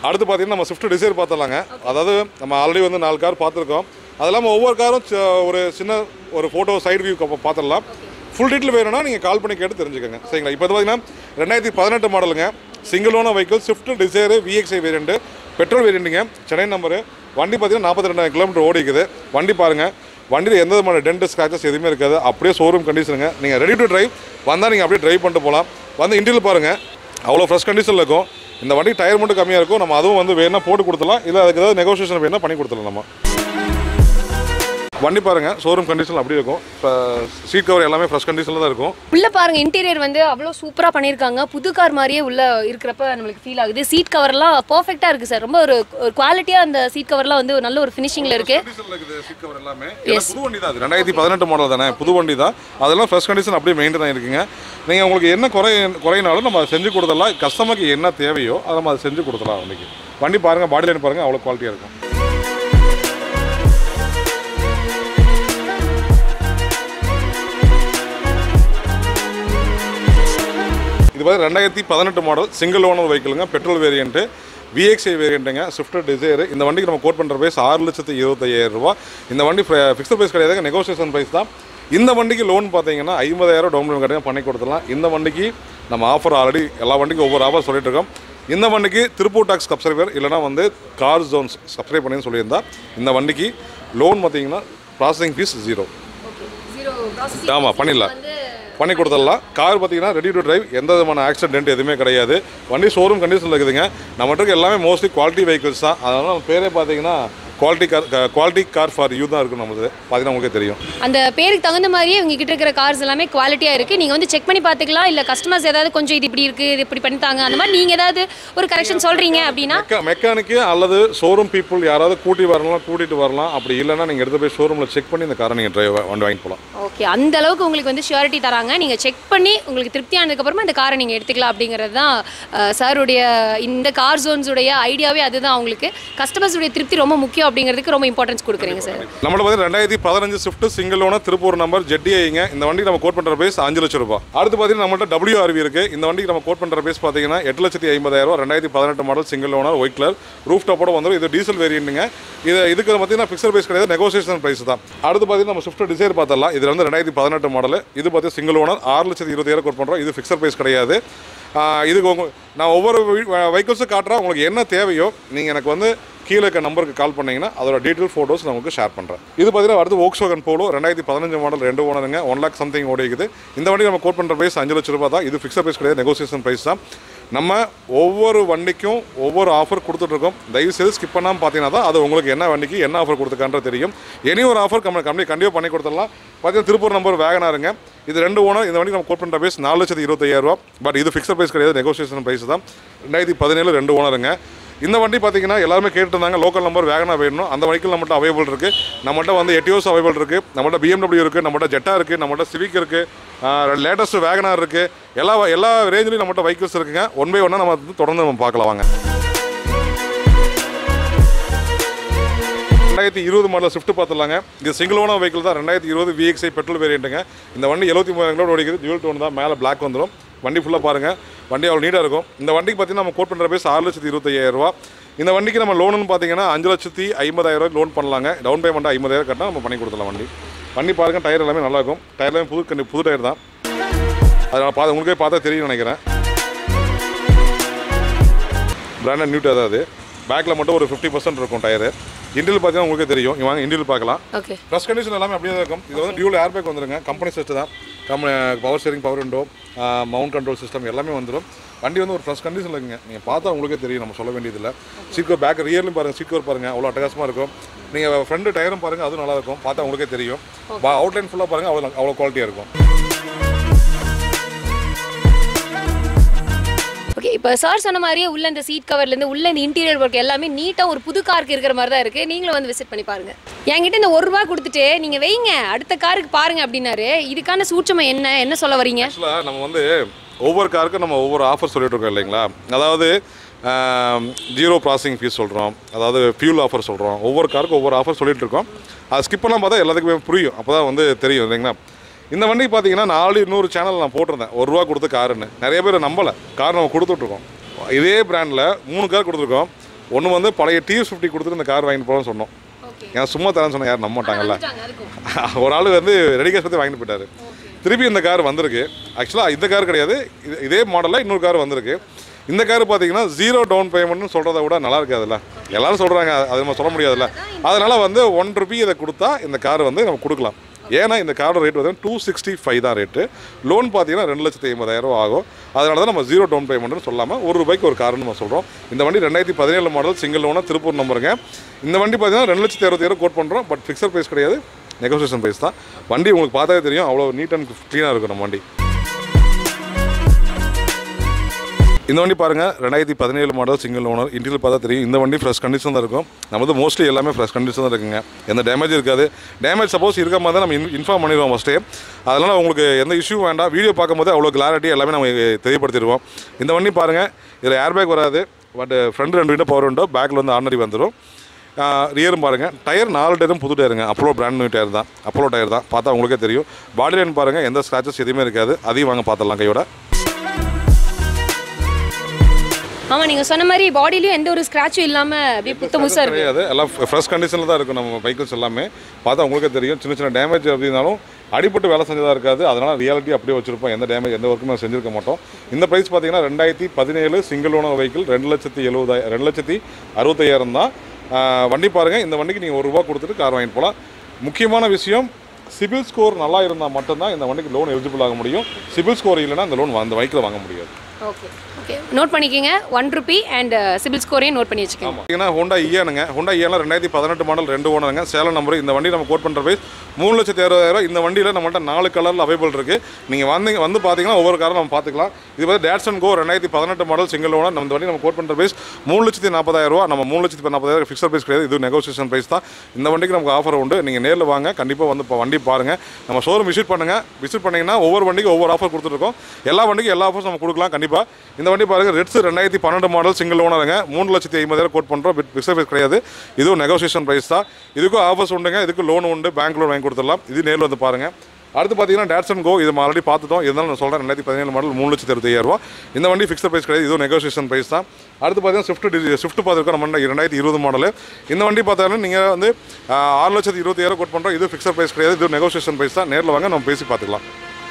அடுத்து பார்த்தீங்கன்னா நம்ம ஸ்விஃப்ட் டிசைர் பார்த்துலாங்க அதாவது நம்ம ஆல்ரெடி வந்து நாலு கார் பார்த்துருக்கோம் அது இல்லாமல் ஒவ்வொரு காரும் ச- ஒரு சின்ன ஒரு ஃபோட்டோ சைடு வியூ பார்த்துடலாம் ஃபுல் டீட்டெயில் வேணும்னா நீங்கள் கால் பண்ணி கேட்டு தெரிஞ்சுக்கோங்க சரிங்களா இப்போ பார்த்தீங்கன்னா ரெண்டாயிரத்தி பதினெட்டு மாடலுங்க single owner vehicle Swift Dzire VXI variant petrol வேரியண்ட்டுங்க சென்னை நம்பரு வண்டி பார்த்தீங்கன்னா நாற்பத்தி ரெண்டாயிரம் கிலோமீட்டர் ஓடி இருக்குது வண்டி பாருங்கள் வண்டியில் எந்த விதமான டென்ட் ஸ்க்ராச்சஸ் எதுவுமே இருக்காது அப்படியே ஷோரூம் கண்டிஷனுங்க நீங்கள் ரெடி டு டிரைவ் வந்தால் நீங்கள் அப்படியே டிரைவ் பண்ணிட்டு போகலாம் வந்து இன்டீரியல் பாருங்கள் அவ்வளோ ஃப்ரெஷ் கண்டிஷனில் இருக்கும் இந்த வண்டி டயர் மட்டும் கம்மியாக இருக்கும் நம்ம அதுவும் வந்து வேணால் போட்டு கொடுத்துலாம் இல்லை அதுக்கு ஏதாவது நெகோசியேஷன் வேணால் பண்ணி கொடுத்துடலாம் நம்ம வண்டி பாருங்கள் ஷோரூம் கண்டிஷனில் அப்படி இருக்கும் இப்போ சீட் கவர் எல்லாமே ஃப்ரெஷ் கண்டிஷனில் தான் இருக்கும் உள்ள பாருங்க இன்டீரியர் வந்து அவ்வளோ சூப்பரா பண்ணியிருக்காங்க புது கார் மாதிரியே உள்ள இருக்கிறப்ப நம்மளுக்கு ஃபீல் ஆகுது சீட் கவர்லாம் பர்ஃபெக்டா இருக்கு சார் ரொம்ப ஒரு ஒரு குவாலிட்டியா அந்த சீட் கவர்லாம் வந்து ஒரு நல்ல ஒரு ஃபினிஷிங்ல இருக்கு கண்டிஷனில் இருக்குது சீட் கவர் எல்லாமே ஏன்னா புது வண்டி தான் அது ரெண்டாயிரத்தி பதினெட்டு மாடல் தானே புது வண்டி தான் அதெல்லாம் ஃப்ரெஷ் கண்டிஷன் அப்படியே மெயின்டைன் ஆகிருக்குங்க நீங்கள் உங்களுக்கு என்ன குறை குறையினாலும் நம்ம அதை செஞ்சு கொடுத்துடலாம் கஸ்டமருக்கு என்ன தேவையோ அதை நம்ம அதை செஞ்சு கொடுத்துடலாம் வண்டிக்கு வண்டி பாருங்கள் பாடி லைன் பாருங்கள் அவ்வளோ குவாலிட்டியாக இருக்கும் இது வந்து ரெண்டாயிரத்தி பதினெட்டு மாடல் சிங்கிள் ஓனர் வெஹிக்கிளுங்க பெட்ரோல் வேரியண்ட்டு விஎக்ஸ்ஐ வேரியண்ட்டுங்க ஸ்விஃப்ட் டிசைர் இந்த வண்டிக்கு நம்ம கோட் பண்ணுற ப்ரைஸ் ஆறு லட்சத்து இருபத்தையாயிரம் ரூபா இந்த வண்டி ஃபிக்ஸ்ட் ப்ரைஸ் கிடையாதுங்க நெகோசியேஷன் ப்ரைஸ் தான் இந்த வண்டிக்கு லோன் பார்த்தீங்கன்னா ஐம்பதாயிரம் டவுன் பேமெண்ட் கட்டிங்க பண்ணி கொடுத்துடலாம் இந்த வண்டிக்கு நம்ம ஆஃபர் ஆல்ரெடி எல்லா வண்டிக்கும் ஒவ்வொரு ஆஃபர் சொல்லிட்டு இருக்கோம் இந்த வண்டிக்கு திருப்பூர் டாக்ஸ் சப்ஸ்கிரைபர் இல்லைனா வந்து கார் ஜோன்ஸ் சப்ஸ்கிரைப் பண்ணி சொல்லியிருந்தா இந்த வண்டிக்கு லோன் பார்த்தீங்கன்னா ப்ராசஸிங் ஃபீஸ் ஜீரோ ஆமாம் பண்ணிடலாம் பண்ணி கொடுத்துடலாம் கார் பார்த்தீங்கன்னா ரெடி டு டிரைவ் எந்த விதமான ஆக்சிடென்ட் எதுவுமே கிடையாது வண்டி ஷோரூம் கண்டிஷனில் இருக்குதுங்க நம்மகிட்ட எல்லாமே மோஸ்ட்லி குவாலிட்டி வெஹிக்கிள்ஸ் தான் அதனால நம்ம பேரே பார்த்தீங்கன்னா quality car quality car for you தான் இருக்கும் நம்மளுது பார்த்தீங்கன்னா உங்களுக்கே தெரியும் அந்த பேருக்கு தகுந்த மாதிரியே உங்க கிட்ட இருக்கிற கார்ஸ் எல்லாமே குவாலிட்டியா இருக்கு நீங்க வந்து செக் பண்ணி பார்த்துக்கலாம் இல்ல கஸ்டமர்ஸ் ஏதாவது கொஞ்சம் இது இப்படி இருக்கு இது இப்படி பண்ணித்தாங்க அந்த மாதிரி நீங்க ஏதாவது ஒரு கரெக்ஷன் சொல்றீங்க அப்படின்னா மெக்கா மெக்கானிக்கு அல்லது ஷோரூம் பீப்புள் யாராவது கூட்டி வரலாம் கூட்டிகிட்டு வரலாம் அப்படி இல்லைன்னா நீங்கள் எடுத்து போய் ஷோரூமில் செக் பண்ணி இந்த காரை நீங்கள் டிரைவ் வண்டி வாங்கிட்டு போகலாம் ஓகே அந்த அளவுக்கு உங்களுக்கு வந்து ஷியூரிட்டி தராங்க நீங்க செக் பண்ணி உங்களுக்கு திருப்தி ஆனதுக்கு அப்புறமா இந்த காரை நீங்க எடுத்துக்கலாம் அப்படிங்கிறது தான் சாருடைய இந்த கார் ஜோன்ஸுடைய ஐடியாவே அதுதான் அவங்களுக்கு கஸ்டமர்ஸுடைய திருப்தி ரொம்ப முக்கியம் அப்படிங்கிறதுக்கு ரொம்ப இம்பார்ட்டன்ஸ் கொடுக்குறீங்க சார் நம்மள வந்து ரெண்டாயிரத்தி பதினஞ்சு Swift single owner Tiruppur number ஜெட்டிஐங்க இந்த வண்டிக்கு நம்ம கோட் பண்ணுற பேஸ் அஞ்சு லட்சம் ரூபாய் அடுத்து பார்த்தீங்கன்னா நம்மள்ட்ட டபிள்யூஆர்வி இருக்கு இந்த வண்டிக்கு நம்ம கோட் பண்ணுற பேஸ் பார்த்தீங்கன்னா எட்டு லட்சத்தி ஐம்பதாயிரம் ரூபா ரெண்டாயிரத்தி பதினெட்டு model single owner white colour roof டாப்போட வந்துடும் இது டீசல் வேரியண்ட்டுங்க இது இதுக்கு பார்த்தீங்கன்னா ஃபிக்ஸட் பிரைஸ் கிடையாது நெகோசியேஷன் பிரைஸ் தான் அடுத்து பார்த்தீங்கன்னா நம்ம ஸ்விஃப்ட் டிசைர் பார்த்தலாம் இது வந்து ரெண்டாயிரத்தி பதினெட்டு மாடல் இது பார்த்தீங்கன்னா சிங்கிள் ஓனர் ஆறு லட்சத்தி இருபதாயிரம் கோட் பண்ணுறோம் இது ஃபிக்ஸட் பிரைஸ் கிடையாது ஆஹ் இதுக்கு உங்க நான் ஒவ்வொரு வெஹிக்கிள்ஸும் காட்டுறேன் உங்களுக்கு என்ன தேவையோ நீங்கள் எனக்கு வந்து கீழே இருக்க நம்பருக்கு கால் பண்ணீங்கன்னா அதோட டீட்டெயில் ஃபோட்டோஸ் நான் உங்களுக்கு ஷேர் பண்ணுறேன் இது பார்த்தீங்கன்னா அடுத்து Volkswagen போலோ ரெண்டாயிரத்தி பதினஞ்சு மாடல் ரெண்டு ஓனருங்க ஒன் லேக் சம்திங் ஓடி இருக்குது இந்த வண்டி நம்ம கோட் பண்ணுற ப்ரைஸ் அஞ்சு லட்ச ரூபாய் தான் இது ஃபிக்ஸட் ப்ரைஸ் கிடையாது நெகோசியேஷன் ப்ரைஸ் தான் நம்ம ஒவ்வொரு வண்டிக்கும் ஒவ்வொரு ஆஃபர் கொடுத்துட்ருக்கோம் தயவு செய்து ஸ்கிப் பண்ணாமல் பார்த்தீங்கன்னா தான் அது உங்களுக்கு என்ன வண்டிக்கு என்ன ஆஃபர் கொடுத்துக்கான்ற தெரியும் எனி ஒரு ஆஃபர் கம்மி கம்மி கண்டிப்பாக பண்ணி கொடுத்துடலாம் பார்த்தீங்கன்னா திருப்பூர் நம்பர் வேகனாருங்க இது ரெண்டு ஓனர் இந்த வண்டி நம்ம கோட் பண்ணுற ப்ரைஸ் நாலு லட்சத்தி இருபத்தையாயிரம் ரூபா பட் இது ஃபிக்ஸட் ப்ரைஸ் கிடையாது நெகோசியேஷன் ப்ரைஸ் தான் ரெண்டாயிரத்தி பதினேழு ரெண்டு ஓனருங்க இந்த வண்டி பார்த்தீங்கன்னா எல்லாருமே கேட்டு இருந்தாங்க லோக்கல் நம்பர் வேகனா வேணும் அந்த வெஹிக்கிள் நம்மகிட்ட அவைலபிள் இருக்குது நம்மகிட்ட வந்து எட்டியோஸ் அவைலபிள் இருக்குது நம்மகிட்ட பிஎம்டபிள்யூ இருக்குது நம்மகிட்ட ஜெட்டா இருக்குது நம்மகிட்ட சிவிக் இருக்குது லேட்டஸ்ட் வேகனார் இருக்குது எல்லா எல்லா ரேஞ்சிலையும் நம்மகிட்ட வெஹிக்கிள்ஸ் இருக்குங்க ஒன் பை ஒன்னாக நம்ம வந்து தொடர்ந்து நம்ம பார்க்கலாம் வாங்க ரெண்டாயிரத்தி இருபது மாடல் ஸ்விஃப்ட் பார்த்துலாங்க இது சிங்கிள் ஓனர் வெஹிக்கிள் தான் ரெண்டாயிரத்தி இருபது விஎக்ஸ்ஐ பெட்ரோல் வேரியண்ட்டுங்க இந்த வண்டி எழுபத்தி மூணாயிரம் கிலோ ஓடிக்குது ஜுவல் டோன் தான் மேலே பிளாக் வந்துடும் வண்டி ஃபுல்லாக பாருங்கள் வண்டி அவ்வளோ நீட்டாக இருக்கும் இந்த வண்டிக்கு பார்த்தீங்கன்னா நம்ம கோட் பண்ணுற பேஸ் ஆறு லட்சத்தி இருபத்தையாயிரம் ரூபா இந்த வண்டிக்கு நம்ம லோனுன்னு பார்த்தீங்கன்னா அஞ்சு லட்சத்தி ஐம்பதாயிரம் ரூபாய் லோன் பண்ணலாங்க டவுன் பேமெண்ட் ஐம்பதாயிரம் கட்டினா நம்ம பண்ணி கொடுத்துலாம் வண்டி வண்டி பாருங்கள் டயர் எல்லாமே நல்லா இருக்கும் டயர் எல்லாமே புது கண்டி புது டயர் தான் அதனால் பார்த்து உங்களுக்கே பார்த்தா தெரியும் நினைக்கிறேன் பிராண்டட் நியூட் அதாவது பேக்கில் மட்டும் ஒரு ஃபிஃப்டி பர்சன்ட் இருக்கும் டயரு இன்டில் பார்த்தீங்கன்னா உங்களுக்கே தெரியும் இங்க வாங்க இன்டில் பார்க்கலாம் ஓகே ப்ளஸ் கண்டிஷன் எல்லாமே அப்படியே தான் இருக்கும் இது வந்து டியூல் ஏர் பேக் வந்துருங்க கம்பெனி செஸ்ட் தான் come power steering power window mount control system எல்லாமே வந்துடும் வண்டி வந்து ஒரு ப்ளஸ் கண்டிஷனில் இருக்குங்க நீங்கள் பார்த்தா உங்களுக்கே தெரியும் நம்ம சொல்ல வேண்டியதில்லை சீட் கவர் பேக் ரியர்லையும் பாருங்கள் சீட் கவர் பாருங்கள் அவ்வளோ அட்டகாசமாக இருக்கும் நீங்கள் ஃப்ரண்ட் டயரும் பாருங்கள் அதுவும் நல்லா இருக்கும் பார்த்தா உங்களுக்கே தெரியும் அவுட்லைன் ஃபுல்லாக பாருங்கள் அவ்வளோ அவ்வளோ குவாலிட்டியாக இருக்கும் ஓகே இப்போ சார் சொன்ன மாதிரியே உள்ள இந்த சீட் கவர்லேருந்து உள்ள இந்த இன்டீரியர் ஒர்க் எல்லாமே நீட்டாக ஒரு புது காருக்கு இருக்கிற மாதிரி தான் இருக்குது நீங்களும் வந்து விசிட் பண்ணி பாருங்க என்கிட்ட இந்த ஒரு ரூபா கொடுத்துட்டு நீங்கள் வைங்க அடுத்த காருக்கு பாருங்க அப்படின்னாரு இதுக்கான சூட்சமம் என்ன என்ன சொல்ல வரீங்க ஆக்சுவலாக நம்ம வந்து ஒவ்வொரு காருக்கும் நம்ம ஒவ்வொரு ஆஃபர் சொல்லிட்டு இருக்கோம் இல்லைங்களா அதாவது ஜீரோ ப்ராசஸிங் ஃபீஸ் சொல்கிறோம் அதாவது ஃபியூல் ஆஃபர் சொல்கிறோம் ஒவ்வொரு காருக்கும் ஒவ்வொரு ஆஃபர் சொல்லிட்டு இருக்கோம் அது ஸ்கிப் பண்ணலாம் பார்த்தா எல்லாத்துக்குமே புரியும் அப்போ தான் வந்து தெரியும் இல்லைங்களா இந்த வண்டிக்கு பார்த்தீங்கன்னா நாலு இன்னொரு சேனல் நான் போட்டிருந்தேன் ஒரு ரூபா கொடுத்து காருன்னு நிறைய பேர் நம்பலை கார் நம்ம கொடுத்துட்ருக்கோம் இதே பிராண்டில் மூணு கார் கொடுத்துருக்கோம் ஒன்று வந்து பழைய டிஎஸ் ஃபிஃப்டி கொடுத்துட்டு இந்த கார் வாங்கிட்டு போகலாம்னு சொன்னோம் ஓகே ஏன்னா சும்மா தரேன்னு சொன்னால் யாரும் நம்ப மாட்டாங்கல்ல அதுக்கும் ஒரு ஆள் வந்து ரெடி கேஷ் பற்றி வாங்கிட்டு போயிட்டாரு திருப்பி இந்த கார் வந்திருக்கு ஆக்சுவலாக இந்த கார் கிடையாது இது- இதே மாடலில் இன்னொரு கார் வந்திருக்கு இந்த கார் பார்த்தீங்கன்னா ஜீரோ டவுன் பேமெண்ட்னு சொல்கிறத விட நல்லா இருக்காதுல்ல எல்லாரும் சொல்கிறாங்க அது நம்ம சொல்ல முடியாதுல்ல அதனால் வந்து ஒன் ருபி இதை கொடுத்தா இந்த கார் வந்து நம்ம கொடுக்கலாம் ஏன்னா இந்த காரோட ரேட் வந்து டூ சிக்ஸ்டி ஃபைவ் தான் ரேட்டு லோன் பார்த்தீங்கன்னா ரெண்டு லட்சத்தி ஐம்பதாயிரம் ஆகும் அதனால தான் நம்ம ஜீரோ டவுன் பேமெண்ட்னு சொல்லாமல் ஒரு ரூபாய்க்கு ஒரு கார்னு நம்ம சொல்கிறோம் இந்த வண்டி ரெண்டாயிரத்தி பதினேழு மாடல் சிங்கிள் லோனாக திருப்பூர் நம்பருங்க இந்த வண்டி பார்த்தீங்கன்னா ரெண்டு லட்சத்தி அறுபத்தாயிரம் கோட் பண்ணுறோம் பட் ஃபிக்ஸட் ப்ரைஸ் கிடையாது நெகோசியேஷன் ப்ரைஸ் தான் வண்டி உங்களுக்கு பார்த்தாவே தெரியும் அவ்வளோ நீட் அண்ட் க்ளீனாக இருக்கும் நம்ம வண்டி இந்த வண்டி பாருங்கள் ரெண்டாயிரத்தி பதினேழு மாடல் சிங்கிள் ஓனர் இன்டீரியல் பார்த்தா தெரியும் இந்த வண்டி ஃப்ரெஷ் கண்டிஷன் தான் இருக்கும் நமது மோஸ்ட்லி எல்லாமே ஃப்ரெஷ் கண்டிஷன் தான் இருக்குங்க எந்த டேமேஜ் இருக்காது டேமேஜ் சப்போஸ் இருக்க மாதிரி தான் நம்ம இன் இன்ஃபார்ம் பண்ணிடுவோம் ஃபஸ்ட்டே அதனால் உங்களுக்கு எந்த இஷ்யூ வேண்டாம் வீடியோ பார்க்கும்போது அவ்வளோ கிளாரிட்டி எல்லாமே நம்ம தெரியப்படுத்திடுவோம் இந்த வண்டி பாருங்கள் இதில் ஏர்பேக் வராது பட் ஃப்ரண்ட் ரெண்டு விண்டோ பவர் விண்டோ பேக்கில் வந்து ஆர்னரி வந்துடும் ரியரும் பாருங்கள் டயர் நாலு டயரும் புது டயருங்க அப்போலோ பிராண்ட் நியூ டயர் தான் அப்போலோ டயர் தான் பார்த்தா உங்களுக்கே தெரியும் பாடி லைன் பாருங்கள் எந்த ஸ்க்ராச்சஸ் எதுவுமே இருக்காது அதையும் வாங்க பார்த்துடலாம் கையோட ஆமா நீங்க சொன்ன மாதிரி பாடியிலயும் எந்த ஒரு ஸ்கிராச்சும் இல்லாம அப்படியே புத்த முசா இருக்கு கிடையாது எல்லாம் ஃப்ரெஷ் கண்டிஷனில் தான் இருக்கும் நம்ம வெஹிக்கிள்ஸ் எல்லாமே பார்த்தா உங்களுக்கே தெரியும் சின்ன சின்ன டேமேஜ் அப்படின்னாலும் அடிபட்டு வேலை செஞ்சதாக இருக்காது அதனால் ரியாலிட்டி அப்படியே வச்சிருப்போம் எந்த டேமேஜ் எந்த ஒர்க்குமே செஞ்சிருக்க மாட்டோம் இந்த ப்ரைஸ் பார்த்தீங்கன்னா ரெண்டாயிரத்தி பதினேழு சிங்கிள் ஓனர் வெஹிக்கிள் ரெண்டு லட்சத்தி எழுபதாயிரம் ரெண்டு லட்சத்தி அறுபத்தையாயிரம் தான் ஆஹ் வண்டி பாருங்கள் இந்த வண்டிக்கு நீங்கள் ஒரு ரூபா கொடுத்துட்டு கார் வாங்கிட்டு போகலாம் முக்கியமான விஷயம் சிபில் ஸ்கோர் நல்லா இருந்தால் மட்டும்தான் இந்த வண்டிக்கு லோன் எலிஜிபிள் ஆக முடியும் சிபில் ஸ்கோர் இல்லைன்னா இந்த லோன் அந்த வெஹிக்கிள் வாங்க முடியாது ஓகே ஓகே நோட் பண்ணிக்கங்க ஒன் ருபி அண்ட் சிபில் ஸ்கோரையும் நோட் பண்ணி வச்சுக்கோங்க பார்த்தீங்கன்னா ஹோண்டா இயானுங்க ஹோண்டா இயாலாம் ரெண்டாயிரத்தி பதினெட்டு மாடல் ரெண்டு ஓனருங்க சேலம் நம்பர் இந்த வண்டி நம்ம கோட் பண்ணுற ப்ரைஸ் மூணு லட்சத்தி அறுபதாயிரம் இந்த வண்டியில் நம்மள்ட்ட நாலு கலரில் அவைபிள் இருக்குது நீங்கள் வந்தீங்க வந்து பார்த்தீங்கன்னா ஒவ்வொரு காரும் நம்ம பார்த்துக்கலாம் இது வந்து டேட்சன் கோ ரெண்டாயிரத்தி பதினெட்டு மாடல் சிங்கிள் ஓனர் நம்ம இந்த வண்டி நம்ம கோட் பண்ணுற ப்ரைஸ் மூணு லட்சத்தி நாற்பதாயிரம் ரூபா நம்ம மூணு லட்சத்தி நாற்பதாயிரம் ஃபிக்ஸட் ப்ரைஸ் கிடையாது இது நெகோசியேஷன் ப்ரைஸ் தான் இந்த வண்டிக்கு நமக்கு ஆஃபர் உண்டு நீங்கள் நேரில் வாங்க கண்டிப்பாக வந்து இப்போ வண்டி பாருங்கள் நம்ம ஷோரூம் விசிட் பண்ணுங்கள் விசிட் பண்ணிங்கன்னா ஒவ்வொரு வண்டிக்கும் ஒவ்வொரு ஆஃபர் கொடுத்துருக்கோம் எல்லா வண்டிக்கும் எல்லா ஆஃபர்ஸ் நம்ம கொடுக்கலாம் கண்டிப்பாக இந்த வண்டி பாருங்கள் ரெட்ஸ் ரெண்டாயிரத்தி பன்னெண்டு மாடல் சிங்கிள் ஓனருங்க மூணு லட்சத்தி ஐம்பதாயிரம் கோட் பண்ணுறோம் பிட் ஃபிக்ஸட் ப்ரைஸ் கிடையாது இதுவும் நெகோசியேஷன் ப்ரைஸ் தான் இதுக்கும் ஆஃபர்ஸ் உண்டுங்க இதுக்கு லோன் உண்டு பேங்க் லோன் வாங்கி கொடுத்துடலாம் இது நேரில் வந்து பாருங்கள் அடுத்து பார்த்தீங்கன்னா டேட்சன் கோ இது ஆல்ரெடி பார்த்துட்டோம் இருந்தாலும் நான் சொல்கிறேன் ரெண்டாயிரத்தி பதினேழு மாடல் மூணு லட்சத்தி அறுபத்தாயிரம் ரூபா இந்த வண்டி ஃபிக்ஸட் ப்ரைஸ் கிடையாது இதுவும் நெகோசியேஷன் ப்ரைஸ் தான் அடுத்து பார்த்தீங்கன்னா ஸ்விஃப்ட் ஸ்விஃப்ட் பார்த்துருக்கோம் நம்ம ரெண்டாயிரத்தி இருபது மாடல் இந்த வண்டி பார்த்தாலும் நீங்கள் வந்து ஆஹ், ஆறு லட்சத்தி இருபத்தாயிரம் கோட் பண்ணுறோம் இது ஃபிக்ஸட் ப்ரைஸ் கிடையாது இது நெகோசியேஷன் ப்ரைஸ் தான் நேரில் வாங்க நம்ம பேசி பார்த்துக்கலாம்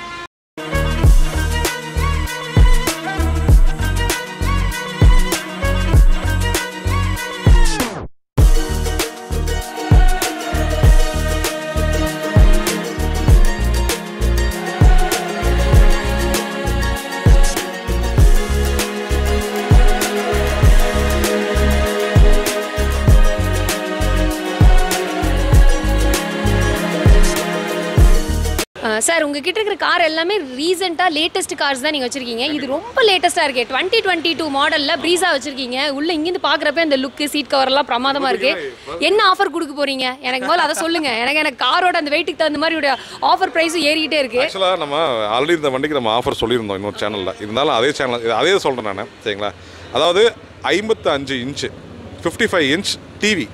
சார் உங்ககிட்ட இருக்கிற கார் எல்லாமே ரீசெண்டாக லேட்டஸ்ட் கார்ஸ் தான் நீங்கள் வச்சிருக்கீங்க இது ரொம்ப லேட்டஸ்ட்டாக இருக்கு டுவெண்ட்டி டுவெண்ட்டி டூ மாடலில் ப்ரீஸா வச்சிருக்கீங்க உள்ள இங்கிருந்து பார்க்குறப்ப அந்த லுக்கு சீட் கவர் எல்லாம் பிரமாதமா இருக்கு என்ன ஆஃபர் கொடுக்க போறீங்க எனக்கு முதல்ல அதை சொல்லுங்க எனக்கு எனக்கு காரோட அந்த வெயிட்டுக்கு தகுந்த மாதிரி ஆஃபர் ப்ரைஸும் ஏறிக்கிட்டே இருக்கு ஆக்சுவலாக நம்ம ஆல்ரெடி இந்த வண்டிக்கு நம்ம ஆஃபர் சொல்லியிருந்தோம் இன்னொரு சேனலில் இருந்தாலும் அதே சேனல் அதே சொல்கிறேன் நான் சரிங்களா அதாவது ஐம்பத்து அஞ்சு inch fifty five inch TV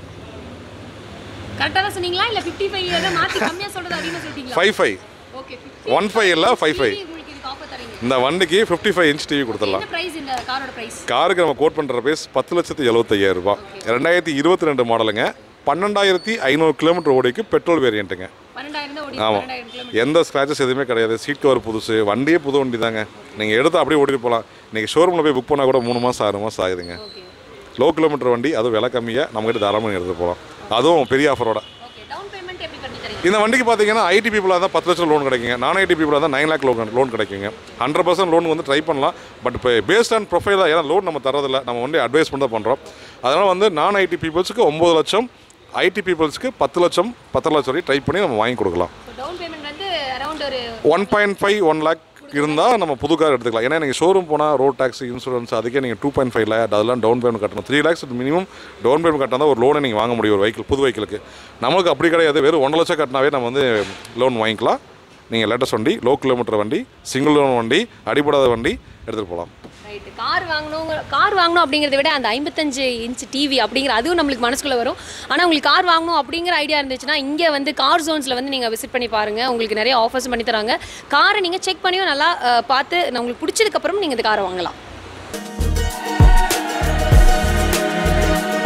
கரெக்டாக தான் சொன்னீங்களா இல்லை ஃபிஃப்டி ஃபைவ் தான் மாற்றி கம்மியாக சொல்கிறது அதிகமாக சொல்லிட்டீங்களா five five okay one five இல்லை ஃபைவ் ஃபைவ் உங்களுக்கு இதுக்கு ஆஃபர் தரீங்க இந்த வண்டிக்கு ஃபிஃப்டி ஃபைவ் இன்ச் டிவி கொடுத்துடலாம் என்ன ப்ரைஸ் இந்த காரோட ப்ரைஸ் காருக்கு நம்ம கோட் பண்ணுற ப்ரைஸ் பத்து லட்சத்து எழுபத்தையாயிரம் ரூபாய் ரெண்டாயிரத்தி இருபத்தி ரெண்டு மாடலுங்க பன்னெண்டாயிரத்தி ஐநூறு கிலோமீட்டர் ஓடிக்கு பெட்ரோல் வேரியண்ட்டுங்க பன்னெண்டாயிரம் தான் ஓடி ஆமாம் பன்னெண்டாயிரம் கிலோமீட்டர் எந்த ஸ்க்ராச்சஸ் எதுவுமே கிடையாது சீட் கவர் புதுசு வண்டியே புது வண்டி தாங்க நீங்கள் எடுத்து அப்படியே ஓட்டிட்டு போகலாம் இன்றைக்கி ஷோரூமில் போய் புக் பண்ணால் கூட மூணு மாதம் ஆறு மாதம் ஆகுதுங்க ஓகே லோ கிலோமீட்டர் வண்டி அதுவும் விலை கம்மியாக நம்மகிட்ட தாராளமாக எடுத்து போகலாம் அதுவும் பெரிய ஆஃபரோட ஓகே டவுன் பேமெண்ட் எப்படி பண்ணி தரீங்க இந்த வண்டிக்கு பார்த்தீங்கன்னா ஐடி பீப்புளாக தான் பத்து லட்சம் லோன் கிடைக்குங்க நான் ஐடி பீப்புளாக தான் நைன் லேக் லோன் லோன் கிடைக்குங்க ஹண்ட்ரட் பர்சன்ட் லோன் வந்து ட்ரை பண்ணலாம் பட் இப்போ பேஸ்ட் ஆன் ப்ரொஃபைலாக ஏன்னா லோன் நம்ம தரதில்ல நம்ம வந்து அட்வைஸ் பண்ணி தான் பண்ணுறோம் அதனால் வந்து நான் ஐடி பீப்புள்ஸுக்கு ஒம்பது லட்சம் ஐடி பீப்புள்ஸ்க்கு பத்து லட்சம் பத்து லட்சம் வரைக்கும் ட்ரை பண்ணி நம்ம வாங்கி கொடுக்கலாம் ஸோ டவுன் பேமெண்ட் வந்து அரௌண்ட் ஒரு one point five one lakh இருந்தால் நம்ம புது கார் எடுத்துக்கலாம் ஏன்னா நீங்கள் ஷோரூம் போனால் ரோட் டேக்ஸ் இன்சூரன்ஸ் அதுக்கே நீங்கள் டூ பாயிண்ட் ஃபைவ் லேக் அதெல்லாம் டவுன் பேமெண்ட் கட்டணும் three lakhs minimum down payment கட்டினா தான் ஒரு லோனை நீங்கள் வாங்க முடியும் ஒரு வெஹிக்கிள் புது வெஹிக்கிளுக்கு நமக்கு அப்படி கிடையாது வெறும் ஒன்றரை லட்சம் கட்டினாவே நம்ம வந்து லோன் வாங்கிக்கலாம் நீங்கள் லேட்டஸ்ட் வண்டி லோ கிலோமீட்டர் வண்டி சிங்கிள் லோன் வண்டி அடிபடாத வண்டி எடுத்துகிட்டு போகலாம் ரைட்டு கார் வாங்கணும் கார் வாங்கணும் அப்படிங்கிறத விட அந்த ஐம்பத்தஞ்சு இன்ச் டிவி அப்படிங்கிற அதுவும் நம்மளுக்கு மனசுக்குள்ள வரும் ஆனால் உங்களுக்கு கார் வாங்கணும் அப்படிங்கிற ஐடியா இருந்துச்சுன்னா இங்கே வந்து கார் ஜோன்ஸில் வந்து நீங்கள் விசிட் பண்ணி பாருங்கள் உங்களுக்கு நிறைய ஆஃபர்ஸ் பண்ணி தராங்க காரை நீங்கள் செக் பண்ணியும் நல்லா அஹ், பார்த்து நான் உங்களுக்கு பிடிச்சதுக்கப்புறம் நீங்கள் இந்த காரை வாங்கலாம்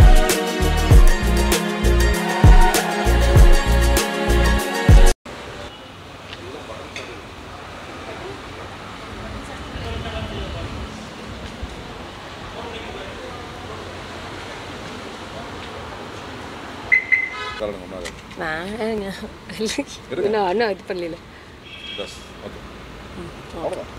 காரணம் ஒன்றாக வேணாங்க இன்னும் இன்னும் இது பண்ணல எஸ் ஓகே அவ்வளோதான்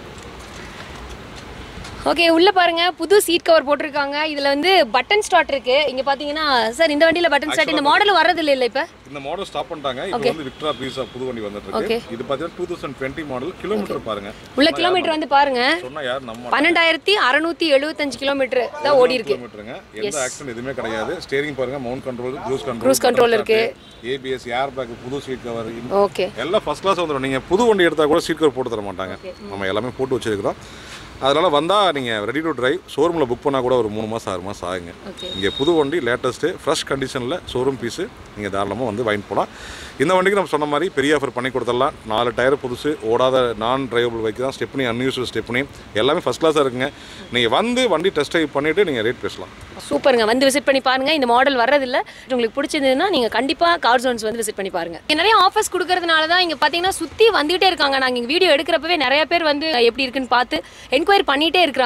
ஓகே உள்ள பாருங்க புது சீட் கவர் போட்டிருக்காங்க இதுல வந்து பட்டன் ஸ்டார்ட் இருக்கு இங்க பாத்தீங்கன்னா சார் இந்த வண்டியில பட்டன் ஸ்டார்ட் இந்த மாடல் வரது இல்ல இல்ல இப்ப இந்த மாடல் ஸ்டாப் பண்ணிட்டாங்க இப்போ வந்து விக்ட்ரா ப்ரீஸா புது வண்டி வந்துட்டு Okay. இருக்கு இது பார்த்தீங்கன்னா two thousand twenty model kilometre பாருங்க உள்ள கிலோமீட்டர் வந்து பாருங்க சொன்னா யார் நம்ம பன்னெண்டாயிரத்தி அறுநூத்தி எழுபத்தஞ்சு கிலோமீட்டர் தான் ஓடி இருக்கு கிலோமீட்டருங்க எந்த ஆக்சிடென்ட் எதுவுமே கிடையாது ஸ்டேரிங் பாருங்க mount control cruise control Cruise control இருக்கு. ஏபிஎஸ் ஏர் பேக் புது சீட் கவர் ஓகே எல்லாம் ஃபர்ஸ்ட் கிளாஸ் வந்துடும் நீங்கள் புது வண்டி எடுத்தால் கூட சீட் கவர் போட்டு தர மாட்டாங்க நம்ம எல்லாமே போட்டு வச்சிருக்கிறோம் அதனால் வந்தால் நீங்கள் ரெடி டு டிரைவ் ஷோரூமில் புக் பண்ணால் கூட ஒரு மூணு மாதம் ஆறு மாதம் ஆகுங்க ஓகே இங்கே புது வண்டி லேட்டஸ்ட்டு ஃப்ரெஷ் கண்டிஷனில் ஷோரூம் பீஸு நீங்கள் தாராளமாக வந்து வாங்கிட்டு போகலாம் இந்த வண்டிக்கு நம்ம சொன்ன மாதிரி பெரிய ஆஃபர் பண்ணி கொடுத்துடலாம் நாலு டயர் புதுசு ஓடாத நான் டிரைவபிள் பைக் தான் ஸ்டெப்னி அன்யூஸ்வல் ஸ்டெப்னி எல்லாமே ஃபஸ்ட் கிளாஸாக இருக்குங்க நீங்கள் வந்து வண்டி டெஸ்ட் ட்ரைவ் பண்ணிவிட்டு நீங்கள் ரேட் பேசலாம் சூப்பருங்க வந்து விசிட் பண்ணி பாருங்க இந்த மாடல் வர்றதில்ல உங்களுக்கு பிடிச்சதுன்னா நீங்க கண்டிப்பா கார் ஜோன்ஸ் வந்து விசிட் பண்ணி பாருங்க இங்க நிறைய ஆஃபர்ஸ் கொடுக்கறதுனால தான் இங்க பாத்தீங்கன்னா சுத்தி வந்துகிட்டே இருக்காங்க நாங்க இங்க வீடியோ எடுக்கிறப்பவே நிறைய பேர் வந்து எப்படி இருக்குன்னு பார்த்து என்கொயரி பண்ணிட்டே இருக்காங்க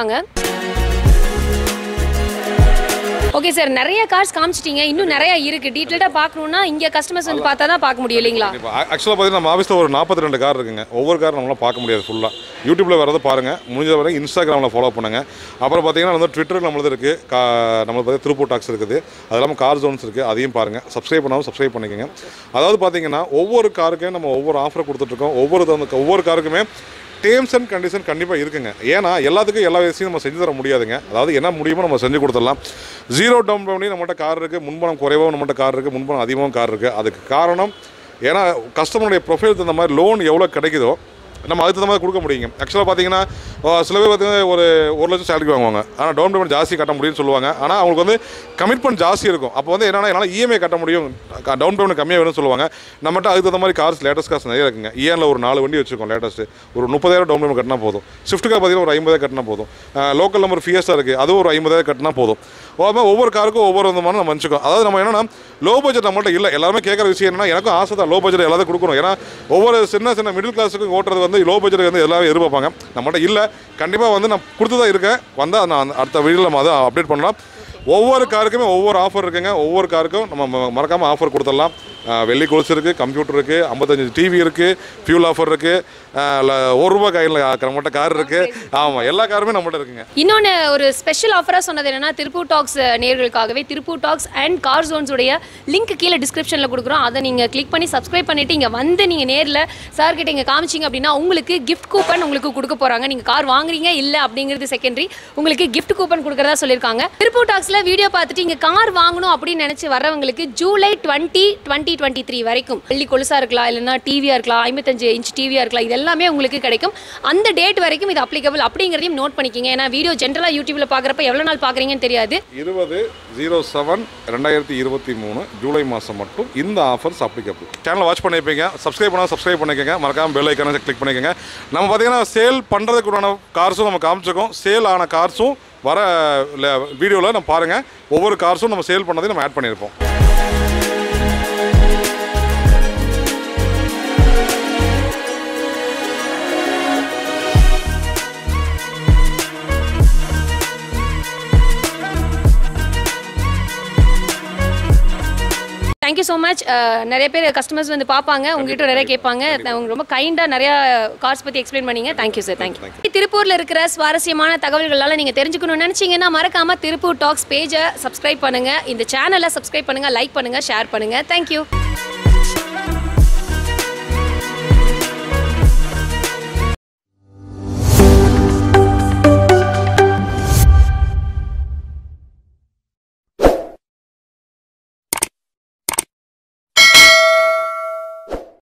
ஓகே சார் நிறைய கார்ஸ் காமிச்சிட்டீங்க இன்னும் நிறைய இருக்கு டீட்டெயிலாக பார்க்கணும்னா இங்க கஸ்டமர்ஸ் வந்து பார்த்தா தான் பார்க்க முடியும் இல்லைங்களா இப்போ ஆக்சுவலாக பார்த்தீங்கன்னா நம்ம ஆஃபீஸில் ஒரு நாற்பத்தி ரெண்டு கார் இருக்குங்க ஒவ்வொரு கார் நம்மளால் பார்க்க முடியாது ஃபுல்லாக யூடியூப்பில் வரதை பாருங்கள் முடிஞ்ச வரை இன்ஸ்டாகிராமில் ஃபாலோ பண்ணுங்கள் அப்புறம் பார்த்தீங்கன்னா வந்து ட்விட்டர் நம்மளது இருக்குது கா நம்மளுக்கு பார்த்தீங்கன்னா திருப்பூர் டாக்ஸ் இருக்குது அது இல்லாமல் கார் ஜோன்ஸ் இருக்குது அதையும் பாருங்கள் சப்ஸ்கிரைப் பண்ணாமல் சப்ஸ்கிரைப் பண்ணிக்கோங்க அதாவது பார்த்தீங்கன்னா ஒவ்வொரு காருக்கும் நம்ம ஒவ்வொரு ஆஃபர் கொடுத்துட்ருக்கோம் ஒவ்வொரு தகுந்த- ஒவ்வொரு காருக்குமே டேர்ம்ஸ் அண்ட் கண்டிஷன் கண்டிப்பாக இருக்குங்க ஏன்னா எல்லாத்துக்கும் எல்லா விஷயம் நம்ம செஞ்சு தர முடியாதுங்க அதாவது என்ன முடியுமோ நம்ம செஞ்சு கொடுத்துடலாம் ஜீரோ டவுன் பண்ணி நம்மகிட்ட கார் இருக்குது முன்பணம் குறைவாகவும் நம்மகிட்ட கார் இருக்குது முன்பணம் அதிகமாகவும் கார் இருக்குது அதுக்கு காரணம் ஏன்னா கஸ்டமருடைய ப்ரொஃபைல் தகுந்த மாதிரி லோன் எவ்வளோ கிடைக்குதோ நம்ம அதுக்கு தகுந்த மாதிரி கொடுக்க முடியுங்க ஆக்சுவலாக பார்த்தீங்கன்னா அஹ், சில பேர் பார்த்தீங்கன்னா ஒரு ஒரு லட்சம் சேலரி வாங்குவாங்க ஆனால் டவுன் பேமெண்ட் ஜாஸ்தி கட்ட முடியும்னு சொல்லுவாங்க ஆனால் அவங்களுக்கு வந்து கமிட்மெண்ட் ஜாஸ்தி இருக்கும் அப்போ வந்து என்னன்னா என்னால் இஎம்ஐ கட்ட முடியும் டவுன் பேமெண்ட் கம்மியாக வேணும்னு சொல்லுவாங்க நம்மகிட்ட அதுக்கு தகுந்த மாதிரி கார்ஸ் லேட்டஸ்ட் கார்ஸ் நிறைய இருக்குங்க இஎனில் ஒரு நாலு வண்டி வச்சுருக்கோம் லேட்டஸ்ட்டு ஒரு முப்பதாயிரம் டவுன் பேமெண்ட் கட்டினா போதும் ஷிஃப்ட் கார் பார்த்தீங்கன்னா ஒரு ஐம்பதாயிரம் கட்டினா போதும் லோக்கல் நம்பர் ஃபியஸ்டாக இருக்குது அதுவும் ஒரு ஐம்பதாயிரம் கட்டினா போதும் ஓ, ஒவ்வொரு காருக்கும் ஒவ்வொரு விதமான நம்ம வச்சுக்கோம் அதாவது நம்ம என்னன்னா லோ பட்ஜெட் நம்மள்ட்ட இல்லை எல்லாருமே கேட்குற விஷயம் என்னன்னா எனக்கும் ஆசை தான் லோ பட்ஜெட் எல்லாத்தையும் கொடுக்கணும் ஏன்னா ஒவ்வொரு சின்ன சின்ன மிடில் கிளாஸுக்கும் ஓட்டுறது வந்து லோ பட்ஜெட் வந்து எல்லாரும் எதிர்பார்ப்பாங்க நம்மள்ட்ட இல்லை கண்டிப்பாக வந்து நான் கொடுத்து தான் இருக்கேன் வந்தால் நான் அடுத்த வீடியோவில் நம்ம அதை அப்டேட் பண்ணலாம் ஒவ்வொரு காருக்குமே ஒவ்வொரு ஆஃபர் இருக்குங்க ஒவ்வொரு காருக்கும் நம்ம ம- மறக்காம ஆஃபர் கொடுத்துடலாம் அஹ் வெள்ளி கொலுசு இருக்குது கம்ப்யூட்டர் இருக்குது ஐம்பத்தஞ்சு டிவி இருக்குது ஃபியூல் ஆஃபர் இருக்குது ஒரு ரூபாய் கையில் நம்மகிட்ட கார் இருக்குது ஆமாம் எல்லா காருமே நம்மகிட்ட இருக்குங்க இன்னொன்று ஒரு ஸ்பெஷல் ஆஃபராக சொன்னது என்னன்னா திருப்பூர் டாக்ஸ் நேர்களுக்காகவே Tiruppur talks and car zones உடைய லிங்க் கீழே டிஸ்கிரிப்ஷனில் கொடுக்குறோம் அதை நீங்கள் கிளிக் பண்ணி சப்ஸ்கிரைப் பண்ணிட்டு இங்கே வந்து நீங்கள் நேரில் சார் கிட்ட இங்கே காமிச்சிங்க அப்படின்னா உங்களுக்கு கிஃப்ட் கூப்பன் உங்களுக்கு கொடுக்க போகிறாங்க நீங்கள் கார் வாங்குறீங்க இல்லை அப்படிங்கிறது செகண்டரி உங்களுக்கு கிஃப்ட் கூப்பன் கொடுக்குறதா சொல்லியிருக்காங்க திருப்பூர் டாக்ஸில் வீடியோ பார்த்துட்டு இங்கே கார் வாங்கணும் அப்படின்னு நினச்சி வர்றவங்களுக்கு July twenty twenty twenty three வரைக்கும் வெள்ளி கொலுசா இருக்கலாம் இல்லைன்னா டிவியாக இருக்கலாம் ஐம்பத்தஞ்சு இன்ச் டிவியாக இருக்கலாம் இது எல்லாமே உங்களுக்கு கிடைக்கும் அந்த டேட் வரைக்கும் இது அப்ளிகபிள் அப்படிங்கிறதையும் நோட் பண்ணிக்கிங்க ஏன்னா வீடியோ ஜென்ரலாக யூடியூப்ல பார்க்குறப்ப எவ்வளோ நாள் பார்க்குறீங்கன்னு தெரியாது இருபது ஜீரோ செவன் ரெண்டாயிரத்தி இருபத்தி மூணு ஜூலை மாதம் மட்டும் இந்த ஆஃபர்ஸ் அப்ளிகபிள் சேனலை வாட்ச் பண்ணியிருப்பீங்க சப்ஸ்கிரைப் பண்ணால் சப்ஸ்கிரைப் பண்ணிக்கோங்க மறக்காம பெல் ஐக்கான கிளிக் பண்ணிக்கோங்க நம்ம பார்த்தீங்கன்னா சேல் பண்ணுறதுக்குண்டான கார்ஸும் நம்ம காமிச்சிருக்கோம் சேல் ஆன கார்ஸும் வர வீடியோவில் நம்ம பாருங்கள் ஒவ்வொரு கார்ஸும் நம்ம சேல் பண்ணதையும் நம்ம ஆட் பண்ணியிருப்போம் தேங்க்யூ ஸோ மச் நிறைய பேர் கஸ்டமர்ஸ் வந்து பார்ப்பாங்க உங்ககிட்ட நிறைய கேட்பாங்க அவங்க ரொம்ப கைண்டாக நிறைய கார்ஸ் பற்றி எக்ஸ்பிளைன் பண்ணீங்க தேங்க்யூ சார் தேங்க்யூ திருப்பூரில் இருக்கிற சுவாரஸ்யமான தகவல்களால் நீங்கள் தெரிஞ்சுக்கணும்னு நினச்சிங்கன்னா மறக்காம திருப்பூர் டாக்ஸ் பேஜை சப்ஸ்கிரைப் பண்ணுங்கள் இந்த சேனலை சப்ஸ்கிரைப் பண்ணுங்கள் லைக் பண்ணுங்கள் ஷேர் பண்ணுங்கள் தேங்க்யூ